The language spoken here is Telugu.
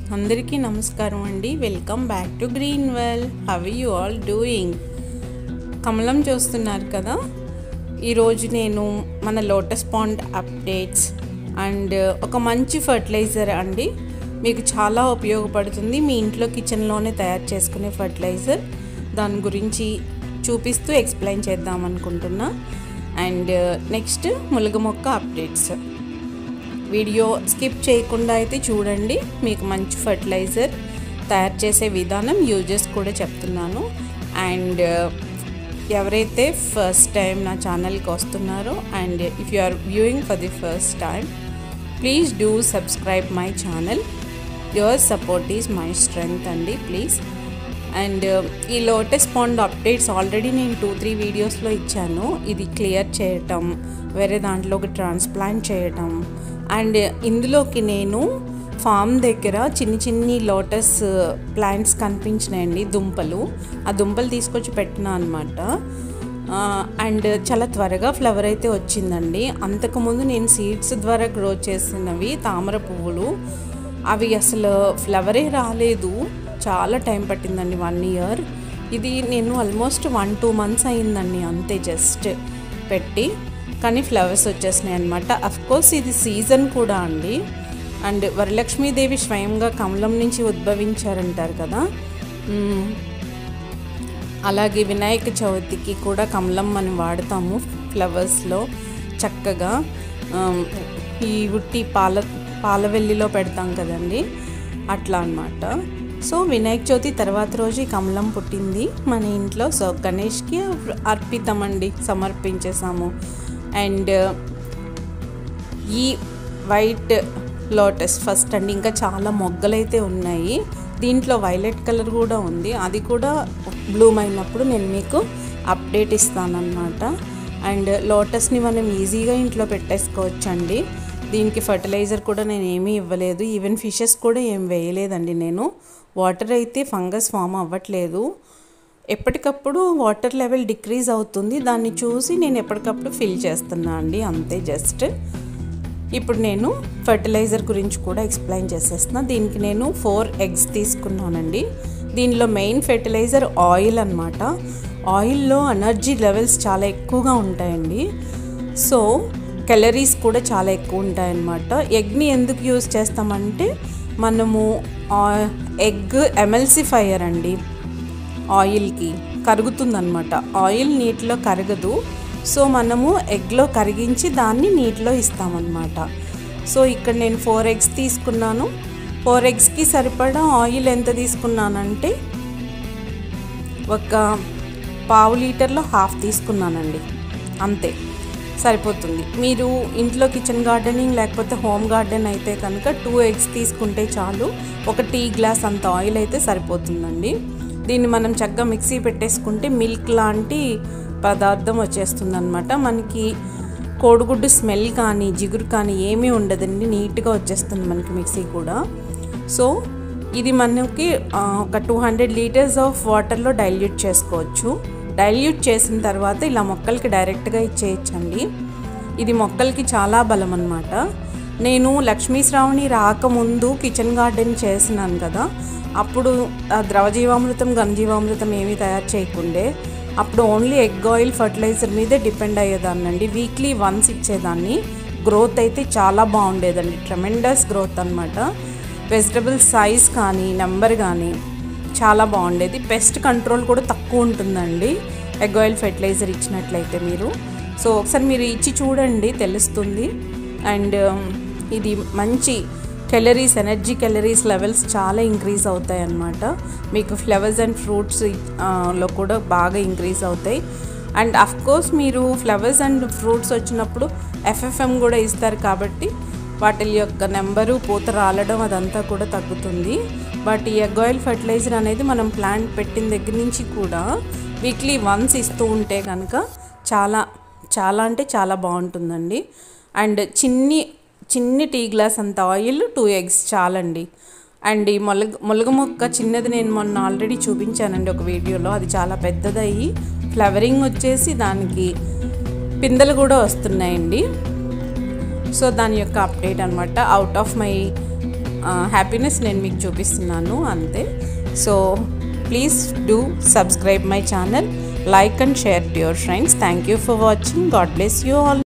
అందరికీ నమస్కారం అండి welcome back to green well how you all doing కమలం చూస్తున్నారు కదా ఈరోజు నేను మన లోటస్ పాండ్ అప్డేట్స్ అండ్ ఒక మంచి ఫర్టిలైజర్ అండి మీకు చాలా ఉపయోగపడుతుంది మీ ఇంట్లో కిచెన్లోనే తయారు చేసుకునే ఫర్టిలైజర్ దాని గురించి చూపిస్తూ ఎక్స్ప్లెయిన్ చేద్దాం అనుకుంటున్నా అండ్ నెక్స్ట్ ములగ మొక్క అప్డేట్స్ వీడియో స్కిప్ చేయకుండా అయితే చూడండి మీకు మంచి ఫర్టిలైజర్ తయారు చేసే విధానం యూజెస్ కూడా చెప్తున్నాను అండ్ ఎవరైతే ఫస్ట్ టైం నా ఛానల్కి వస్తున్నారో and if you are viewing for the first time please do subscribe my channel your support is my strength అండి ప్లీజ్ అండ్ ఈ లోటస్ పాండ్ అప్డేట్స్ ఆల్రెడీ నేను టూ త్రీ వీడియోస్లో ఇచ్చాను ఇది క్లియర్ చేయటం వేరే దాంట్లో ఒక ట్రాన్స్ప్లాంట్ చేయటం అండ్ ఇందులోకి నేను ఫామ్ దగ్గర చిన్ని చిన్ని లోటస్ ప్లాంట్స్ కనిపించినాయండి దుంపలు ఆ దుంపలు తీసుకొచ్చి పెట్టినా అనమాట అండ్ చాలా త్వరగా ఫ్లవర్ అయితే వచ్చిందండి అంతకుముందు నేను సీడ్స్ ద్వారా గ్రో చేసినవి తామర పువ్వులు అవి అసలు ఫ్లవరే రాలేదు చాలా టైం పట్టిందండి వన్ ఇయర్ ఇది నేను ఆల్మోస్ట్ వన్ టూ మంత్స్ అయిందండి అంతే జస్ట్ పెట్టి కానీ ఫ్లవర్స్ వచ్చేసినాయి అనమాట కోర్స్ ఇది సీజన్ కూడా అండి అండ్ వరలక్ష్మీదేవి స్వయంగా కమలం నుంచి ఉద్భవించారంటారు కదా అలాగే వినాయక చవితికి కూడా కమలం మనం వాడతాము ఫ్లవర్స్లో చక్కగా ఈ ఉట్టి పాల పాలవెల్లిలో పెడతాం కదండి అట్లా అనమాట సో వినాయక చవితి తర్వాత రోజు ఈ కమలం పుట్టింది మన ఇంట్లో సో గణేష్కి అర్పితమండి సమర్పించేసాము అండ్ ఈ వైట్ లోటస్ ఫస్ట్ అండి ఇంకా చాలా మొగ్గలైతే ఉన్నాయి దీంట్లో వైలెట్ కలర్ కూడా ఉంది అది కూడా బ్లూమ్ అయినప్పుడు నేను మీకు అప్డేట్ ఇస్తానన్నమాట అండ్ లోటస్ని మనం ఈజీగా ఇంట్లో పెట్టేసుకోవచ్చండి దీనికి ఫర్టిలైజర్ కూడా నేను ఏమీ ఇవ్వలేదు ఈవెన్ ఫిషెస్ కూడా ఏం వేయలేదండి నేను వాటర్ అయితే ఫంగస్ ఫామ్ అవ్వట్లేదు ఎప్పటికప్పుడు వాటర్ లెవెల్ డిక్రీజ్ అవుతుంది దాన్ని చూసి నేను ఎప్పటికప్పుడు ఫిల్ చేస్తున్నా అండి అంతే జస్ట్ ఇప్పుడు నేను ఫర్టిలైజర్ గురించి కూడా ఎక్స్ప్లెయిన్ చేసేస్తున్నా దీనికి నేను ఫోర్ ఎగ్స్ తీసుకున్నానండి దీనిలో మెయిన్ ఫెర్టిలైజర్ ఆయిల్ అనమాట ఆయిల్లో ఎనర్జీ లెవెల్స్ చాలా ఎక్కువగా ఉంటాయండి సో కెలరీస్ కూడా చాలా ఎక్కువ ఉంటాయన్నమాట ఎగ్ని ఎందుకు యూజ్ చేస్తామంటే మనము ఎగ్ ఎమ్ఎల్సిఫైయర్ అండి ఆయిల్కి కరుగుతుందనమాట ఆయిల్ నీటిలో కరగదు సో మనము ఎగ్లో కరిగించి దాన్ని నీటిలో ఇస్తామన్నమాట సో ఇక్కడ నేను ఫోర్ ఎగ్స్ తీసుకున్నాను ఫోర్ ఎగ్స్కి సరిపడా ఆయిల్ ఎంత తీసుకున్నానంటే ఒక పావు లీటర్లో హాఫ్ తీసుకున్నానండి అంతే సరిపోతుంది మీరు ఇంట్లో కిచెన్ గార్డెనింగ్ లేకపోతే హోమ్ గార్డెన్ అయితే కనుక టూ ఎగ్స్ తీసుకుంటే చాలు ఒక టీ గ్లాస్ అంత ఆయిల్ అయితే సరిపోతుందండి దీన్ని మనం చక్కగా మిక్సీ పెట్టేసుకుంటే మిల్క్ లాంటి పదార్థం వచ్చేస్తుంది అనమాట మనకి కోడిగుడ్డు స్మెల్ కానీ జిగురు కానీ ఏమీ ఉండదండి నీట్గా వచ్చేస్తుంది మనకి మిక్సీ కూడా సో ఇది మనకి ఒక టూ హండ్రెడ్ లీటర్స్ ఆఫ్ వాటర్లో డైల్యూట్ చేసుకోవచ్చు డైల్యూట్ చేసిన తర్వాత ఇలా మొక్కలకి డైరెక్ట్గా ఇచ్చేయచ్చండి ఇది మొక్కలకి చాలా బలం అనమాట నేను లక్ష్మీ శ్రావణి రాకముందు కిచెన్ గార్డెన్ చేసినాను కదా అప్పుడు ద్రవజీవామృతం ఘనజీవామృతం ఏమీ తయారు చేయకుండే అప్పుడు ఓన్లీ ఎగ్ ఆయిల్ ఫర్టిలైజర్ మీదే డిపెండ్ అయ్యేదాన్నండి వీక్లీ వన్స్ ఇచ్చేదాన్ని గ్రోత్ అయితే చాలా బాగుండేదండి ట్రెమెండస్ గ్రోత్ అనమాట వెజిటబుల్ సైజ్ కానీ నెంబర్ కానీ చాలా బాగుండేది పెస్ట్ కంట్రోల్ కూడా తక్కువ ఉంటుందండి ఎగ్ ఆయిల్ ఫెర్టిలైజర్ ఇచ్చినట్లయితే మీరు సో ఒకసారి మీరు ఇచ్చి చూడండి తెలుస్తుంది అండ్ ఇది మంచి కెలరీస్ ఎనర్జీ కెలరీస్ లెవెల్స్ చాలా ఇంక్రీజ్ అవుతాయి అన్నమాట మీకు ఫ్లవర్స్ అండ్ ఫ్రూట్స్ లో కూడా బాగా ఇంక్రీజ్ అవుతాయి అండ్ కోర్స్ మీరు ఫ్లవర్స్ అండ్ ఫ్రూట్స్ వచ్చినప్పుడు ఎఫ్ఎఫ్ఎం కూడా ఇస్తారు కాబట్టి వాటి యొక్క నెంబరు పూత రాలడం అదంతా కూడా తగ్గుతుంది బట్ ఈ ఎగ్ ఆయిల్ ఫర్టిలైజర్ అనేది మనం ప్లాంట్ పెట్టిన దగ్గర నుంచి కూడా వీక్లీ వన్స్ ఇస్తూ ఉంటే కనుక చాలా చాలా అంటే చాలా బాగుంటుందండి అండ్ చిన్ని చిన్ని టీ గ్లాస్ అంత ఆయిల్ టూ ఎగ్స్ చాలండి అండ్ ఈ మొలగ మొలగ మొక్క చిన్నది నేను మొన్న ఆల్రెడీ చూపించానండి ఒక వీడియోలో అది చాలా పెద్దదయ్యి ఫ్లవరింగ్ వచ్చేసి దానికి పిందెలు కూడా వస్తున్నాయండి సో దాని యొక్క అప్డేట్ అనమాట అవుట్ ఆఫ్ మై హ్యాపీనెస్ నేను మీకు చూపిస్తున్నాను అంతే so please do subscribe my channel like and share to your friends thank you for watching god bless you all